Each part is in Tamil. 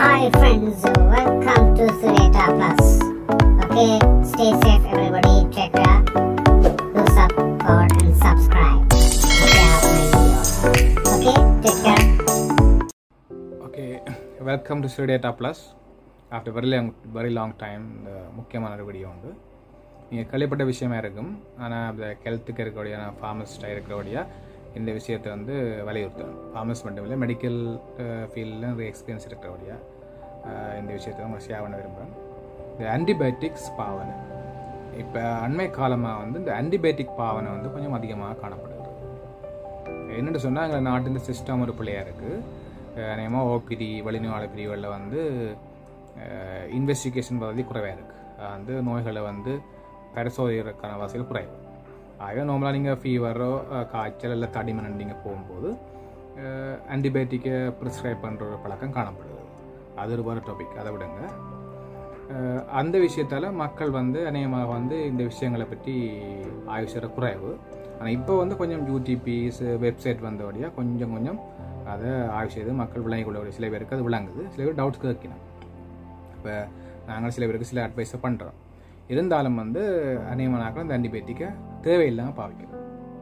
Hi friends, welcome to Sureta Plus. Okay, stay safe everybody, take care. Do support and subscribe. Share my video. Okay, take care. Okay welcome to Sri data plus after very long very long time இந்த முக்கியமான ஒரு வீடியோ வந்து நீங்கள் கேள்விப்பட்ட விஷயமா இருக்கும் ஆனால் அந்த ஹெல்த்துக்கு இருக்கக்கூடிய ஃபார்மசிஸ்டாக இருக்கிறபடியா இந்த விஷயத்தை வந்து வலியுறுத்தணும் ஃபார்மஸ் மட்டும் இல்லை மெடிக்கல் ஃபீல்டில் நிறைய எக்ஸ்பீரியன்ஸ் இருக்கிறபடியா அஹ், இந்த விஷயத்தை உங்களை ஷேர் பண்ண விரும்புகிறேன் இந்த ஆன்டிபயோட்டிக்ஸ் பாவனை இப்போ அண்மை காலமாக வந்து இந்த ஆன்டிபயோட்டிக் பாவனை வந்து கொஞ்சம் அதிகமாக காணப்படுகிறது என்னென்னு சொன்னால் எங்கள் நாட்டின் சிஸ்டம் ஒரு பிள்ளையாக இருக்குது அநேகமாக ஓபிடி வழிநோயாள பிரிவுகளில் வந்து இன்வெஸ்டிகேஷன் பகுதி குறைவாக இருக்குது வந்து நோய்களை வந்து பரிசோதிக்கிறதுக்கான வசதிகள் குறைவு ஆகவே நார்மலாக நீங்கள் ஃபீவரோ காய்ச்சல் இல்லை தடிமன் நீங்கள் போகும்போது ஆன்டிபயோட்டிக்கை ப்ரிஸ்கிரைப் பண்ணுற ஒரு பழக்கம் காணப்படுது அது ஒரு வேறு டாபிக் அதை விடுங்க அஹ் அந்த விஷயத்தால் மக்கள் வந்து அநேகமாக வந்து இந்த விஷயங்களை பற்றி ஆய்வு செய்கிற குறைவு ஆனால் இப்போ வந்து கொஞ்சம் யூடிபிஸ் வெப்சைட் வந்தபடியாக கொஞ்சம் கொஞ்சம் அதை ஆய்வு செய்து மக்கள் விளங்கிக் கொள்ளக்கூடிய சில பேருக்கு அது விளங்குது சில பேர் டவுட்ஸ் கேட்கணும் இப்போ நாங்கள் சில பேருக்கு சில அட்வைஸை பண்ணுறோம் இருந்தாலும் வந்து அநேகமானாக்கள் அந்த ஆன்டிபயோட்டிக்கை தேவையில்லாமல் பாவிக்கிறோம்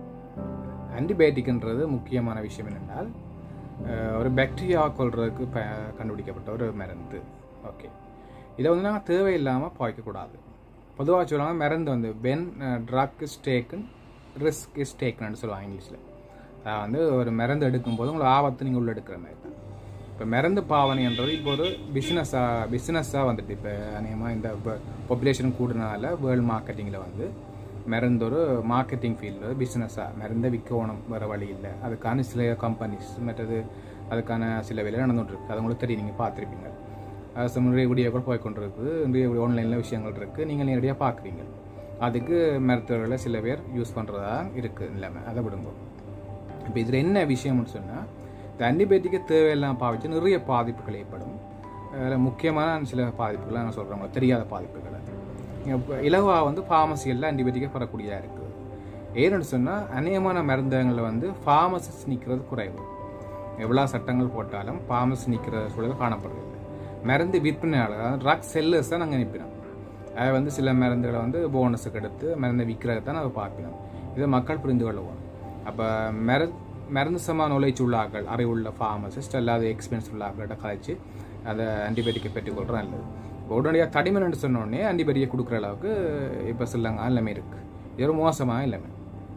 ஆன்டிபயோட்டிக்ன்றது முக்கியமான விஷயம் என்னென்றால் அஹ், ஒரு பாக்டீரியா கொள்றதுக்கு ப கண்டுபிடிக்கப்பட்ட ஒரு மருந்து ஓகே இதை வந்து நாங்கள் தேவையில்லாமல் பாய்க்கக்கூடாது பொதுவாக சொல்லுவாங்க மருந்து வந்து when drug is taken risk is டேக்கன்னு சொல்லுவாங்க இங்கிலீஷில் அதாவது வந்து ஒரு மருந்து எடுக்கும்போது உங்களுக்கு ஆபத்து நீங்கள் உள்ள எடுக்கிற மாதிரி தான் இப்போ மருந்து பாவனைன்றது இப்போ ஒரு பிஸ்னஸாக பிஸ்னஸாக வந்துட்டு இப்போ அநேகமாக இந்த பாப்புலேஷன் கூடுனால வேர்ல்டு மார்க்கெட்டிங்கில் வந்து மருந்து ஒரு மார்க்கெட்டிங் ஃபீல்டு பிஸ்னஸாக மருந்தை விற்கணும் வேறு வழி இல்லை அதுக்கான சில கம்பெனிஸ் மற்றது அதுக்கான சில வேலை நடந்துகிட்டு இருக்கு அது உங்களுக்கு தெரியும் நீங்கள் பார்த்துருப்பீங்க அது நிறைய வீடியோக்கள் போய் கொண்டு இருக்குது நிறைய ஆன்லைனில் விஷயங்கள் இருக்குது நீங்கள் நேரடியாக பார்க்குறீங்க அதுக்கு மருத்துவர்களை சில பேர் யூஸ் பண்ணுறதா இருக்குது இல்லாமல் அதை விடுங்க இப்போ இதில் என்ன விஷயம்னு சொன்னால் இந்த ஆன்டிபயோட்டிக்கை தேவையெல்லாம் பாவிச்சு நிறைய பாதிப்புகள் ஏற்படும் அதில் முக்கியமான சில பாதிப்புகளை நான் சொல்கிறேன் உங்களுக்கு தெரியாத பாதிப்புகளை இப்போ இலவாக வந்து ஃபார்மசிகளில் ஆன்டிபயோட்டிக்கை பெறக்கூடியதாக இருக்குது ஏன்னு சொன்னால் அநேகமான மருந்தகங்களில் வந்து ஃபார்மசிஸ்ட் நிற்கிறது குறைவு எவ்வளோ சட்டங்கள் போட்டாலும் ஃபார்மசி நிற்கிற சூழல் காணப்படுறதில்லை மருந்து விற்பனையாளர் அதாவது ட்ரக் செல்லர்ஸ் தான் நாங்கள் அனுப்பினோம் அது வந்து சில மருந்துகளை வந்து போனஸுக்கு எடுத்து மருந்தை விற்கிறத தான் அதை பார்க்கணும் இதை மக்கள் புரிந்து கொள்ளுவோம் அப்போ மரு மருந்து சம நுழைச்சு உள்ள ஆக்கள் அறிவுள்ள ஃபார்மசிஸ்ட் அல்லாத எக்ஸ்பீரியன்ஸ் உள்ள ஆக்கள்கிட்ட கழிச்சு அதை ஆன்டிபயோட்டிக்கை பெற்றுக்கொள்கிற நல்லது இப்போ உடனடியாக தடிமன் சொன்ன உடனே ஆன்டிபயோட்டிக்கை கொடுக்குற அளவுக்கு இப்போ சிலங்க எல்லாமே இருக்குது இது ஒரு மோசமாக எல்லாமே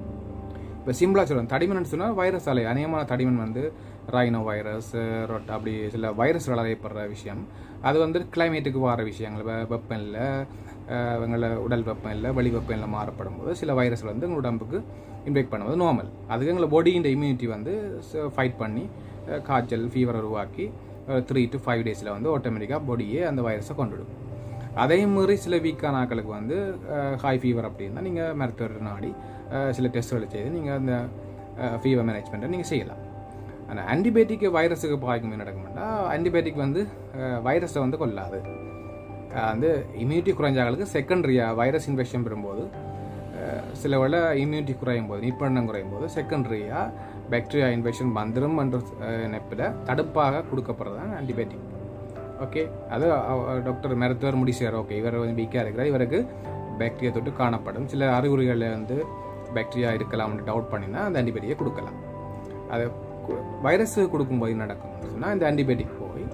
இப்போ சிம்பிளாக சொல்லுவேன் தடிமன் சொன்னால் வைரஸ் அலை அநேகமான தடிமன் வந்து ரைனோ வைரஸ் ரொட் அப்படி சில வைரஸ்கள் அலையப்படுற விஷயம் அது வந்து கிளைமேட்டுக்கு வர விஷயங்கள் வெ- வெப்பநிலை அஹ், எங்களை உடல் வெப்பநிலை வெளி வெப்பநிலை மாறப்படும் போது சில வைரஸ்கள் வந்து எங்கள் உடம்புக்கு இன்ஃபெக்ட் பண்ணுவது நார்மல் அதுக்கு எங்களை பாடியின் இம்யூனிட்டி வந்து ஃபைட் பண்ணி அஹ், காய்ச்சல் ஃபீவர் உருவாக்கி த்ரீ டு ஃபைவ் டேஸில் வந்து ஆட்டோமேட்டிக்காக பாடியே அந்த வைரஸை கொண்டுடும் அதே மாதிரி சில வீக்கான ஆட்களுக்கு வந்து ஹை ஃபீவர் அப்படின்னா நீங்கள் மருத்துவர் நாடி அஹ், சில டெஸ்ட்களை செய்து நீங்கள் அந்த ஃபீவர் மேனேஜ்மெண்ட்டை நீங்கள் செய்யலாம் ஆனால் ஆன்டிபயோட்டிக் வைரஸுக்கு பாய்க்கும் என்ன நடக்கும்னா ஆன்டிபயோட்டிக் வந்து வைரஸை வந்து கொல்லாது அஹ், வந்து இம்யூனிட்டி குறைஞ்சாங்களுக்கு செகண்டரியாக வைரஸ் இன்ஃபெக்ஷன் பெறும்போது அஹ், சில வேளை இம்யூனிட்டி குறையும் போது நிப்பண்ணம் குறையும் போது செகண்டரியாக பாக்டீரியா இன்ஃபெக்ஷன் வந்துடும் என்ற நெப்பில் தடுப்பாக கொடுக்கப்படுறது தான் ஆன்டிபயோட்டிக் ஓகே அது அவ- டாக்டர் மருத்துவர் முடிச்சார் ஓகே இவர் வந்து வீக்காக இருக்கிறார் இவருக்கு பாக்டீரியா தொட்டு காணப்படும் சில அறிகுறிகளில் வந்து பாக்டீரியா இருக்கலாம்னு டவுட் பண்ணினா அந்த ஆன்டிபயோட்டிக்கை கொடுக்கலாம் அது வைரஸ் கொடுக்கும்போது என்ன நடக்கும்னு சொன்னால் இந்த ஆன்டிபயோட்டிக் போய்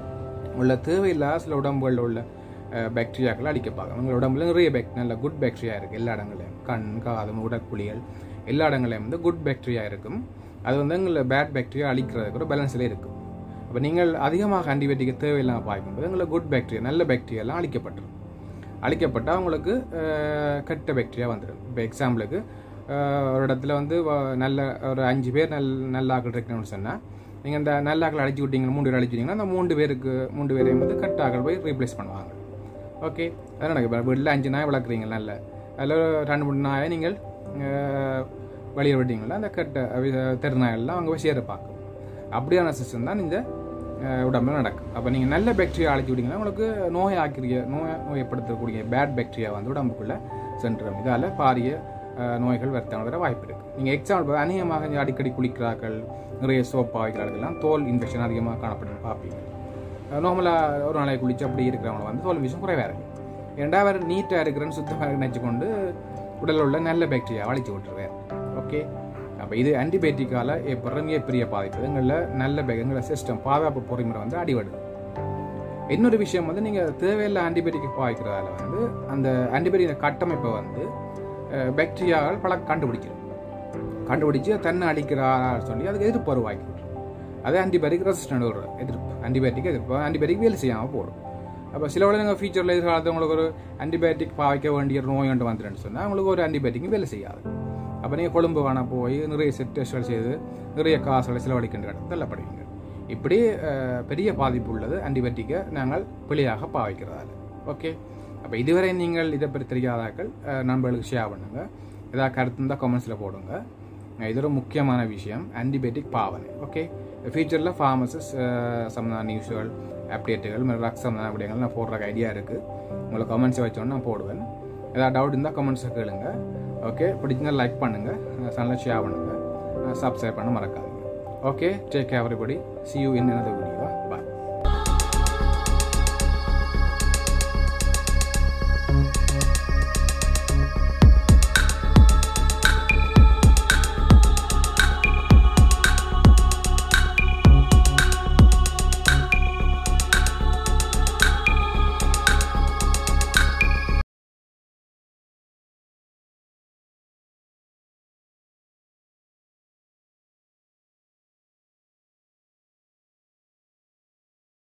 உள்ள தேவையில்லாத சில உடம்புகளில் உள்ள பாக்டீரியாக்களை அடிக்க பார்க்கும் உங்கள் உடம்புல நிறைய பேக் நல்ல குட் பாக்டீரியா இருக்குது எல்லா இடங்களையும் கண் காதம் உடற்குழிகள் எல்லா இடங்களையும் வந்து குட் பாக்டீரியா இருக்கும் அது வந்து எங்களை பேட் பாக்டீரியா அழிக்கிறதுக்கு ஒரு பேலன்ஸில் இருக்கும் அப்போ நீங்கள் அதிகமாக ஆன்டிபயோட்டிக்கை தேவையில்லாமல் பார்க்கும்போது உங்களை குட் பாக்டீரியா நல்ல பாக்டீரியாலாம் அழிக்கப்பட்டுரும் அழிக்கப்பட்டால் உங்களுக்கு அஹ், கெட்ட பாக்டீரியா வந்துடும் இப்போ எக்ஸாம்பிளுக்கு ஒரு இடத்துல வந்து வ- நல்ல ஒரு அஞ்சு பேர் நல் நல்ல ஆக்கள் இருக்கணும்னு சொன்னால் நீங்கள் இந்த நல்ல ஆக்கள் அழிச்சு விட்டீங்க மூணு பேர் அழிச்சு விட்டீங்கன்னா அந்த மூணு பேருக்கு மூணு பேரையும் வந்து கெட்ட ஆக்கள் போய் ரீப்ளேஸ் பண்ணுவாங்க ஓகே அதான் நடக்கும் இப்போ வீட்டில் அஞ்சு நாய் வளர்க்குறீங்க நல்ல அதில் ரெண்டு மூணு நாயை நீங்கள் அஹ், வெளியே விட்டீங்களா அந்த கெட்ட அஹ், தெரு நாயெல்லாம் அவங்க போய் சேர பார்க்கும் அப்படியான சிஸ்டம் தான் இந்த அஹ், உடம்புல நடக்கும் அப்போ நீங்கள் நல்ல பாக்டீரியா அழைச்சி விட்டீங்கன்னா உங்களுக்கு நோய் ஆக்கிரிய நோய் நோயப்படுத்தக்கூடிய பேட் பாக்டீரியா வந்து உடம்புக்குள்ளே சென்றுடும் இதால் பாரிய அஹ், நோய்கள் வருத்தம் வர வாய்ப்பு இருக்குது நீங்கள் எக்ஸாம்பிள் அநேகமாக இந்த அடிக்கடி குளிக்கிறார்கள் நிறைய சோப் பாய்க்கிறார்கள்லாம் தோல் இன்ஃபெக்ஷன் அதிகமாக காணப்படும் பார்ப்பீங்க நார்மலாக ஒரு நாளைக்கு குளிச்சு அப்படி இருக்கிறவங்க வந்து தோல் விஷயம் குறைவாக இருக்கு ஏன்டா அவர் நீட்டாக இருக்கிறேன்னு சுத்தமாக நினச்சி கொண்டு உடலில் உள்ள நல்ல பாக்டீரியா வளைச்சு விட்டுருவார் ஓகே அப்போ இது ஆன்டிபயோட்டிக்கால ஏற்படுற மிகப்பெரிய பாதிப்பு எங்களில் நல்ல பே- எங்களோட சிஸ்டம் பாதுகாப்பு பொறிமுறை வந்து அடிபடுது இன்னொரு விஷயம் வந்து நீங்கள் தேவையில்லை ஆன்டிபயோட்டிக் பாய்க்கிறதால வந்து அந்த ஆன்டிபயோட்டிக் கட்டமைப்பை வந்து பாக்டீரியாக்கள் பல கண்டுபிடிக்கிறது கண்டுபிடிச்சு தன்னை அடிக்கிறார் சொல்லி அதுக்கு எதிர்ப்பு உருவாக்கி விட்டுரும். அது ஆன்டிபயோட்டிக் ரெசிஸ்டன்ட் ஒரு எதிர்ப்பு ஆன்டிபயோட்டிக் எதிர்ப்பு ஆன்டிபயோட்டிக் வேலை செய்யாமல் போடும் அப்போ சில விட நீங்கள் ஃபியூச்சரில் எதிர்காலத்தில் உங்களுக்கு ஒரு ஆன்டிபயோட்டிக் பாய்க்க வேண்டிய நோய் ஒன்று வந்துடுன்னு சொன்னால் உங்களுக்கு ஒரு ஆன்டிபயோட்டிக் வேலை செய்யாது அப்போ நீங்கள் கொழும்பு காண போய் நிறைய செட் டெஸ்ட்கள் செய்து நிறைய காசுகளை செலவழிக்கின்ற இடம் தள்ளப்படுவீங்க இப்படி அஹ், பெரிய பாதிப்பு உள்ளது ஆன்டிபயோட்டிக்கை நாங்கள் பிழையாக பாவிக்கிறதால ஓகே அப்போ இதுவரை நீங்கள் இதை பற்றி தெரியாதாக்கள் அஹ், நண்பர்களுக்கு ஷேர் பண்ணுங்க ஏதாவது கருத்து இருந்தால் கமெண்ட்ஸில் போடுங்க அஹ், இது ஒரு முக்கியமான விஷயம் ஆன்டிபயோட்டிக் பாவனை ஓகே ஃபியூச்சரில் ஃபார்மசிஸ் சம்மந்தமான நியூஸ்கள் அப்டேட்டுகள் ட்ரக்ஸ் சம்மந்தமான விடயங்கள் நான் போடுற ஐடியா இருக்குது உங்களுக்கு கமெண்ட்ஸை வச்சோன்னு நான் போடுவேன் ஏதாவது டவுட் இருந்தால் கமெண்ட்ஸை கேளுங்க ஓகே பிடிச்சிருந்தா லைக் பண்ணுங்கள் சேனலை ஷேர் பண்ணுங்கள் சப்ஸ்கிரைப் பண்ண மறக்காதீங்க okay take everybody see you in another video bye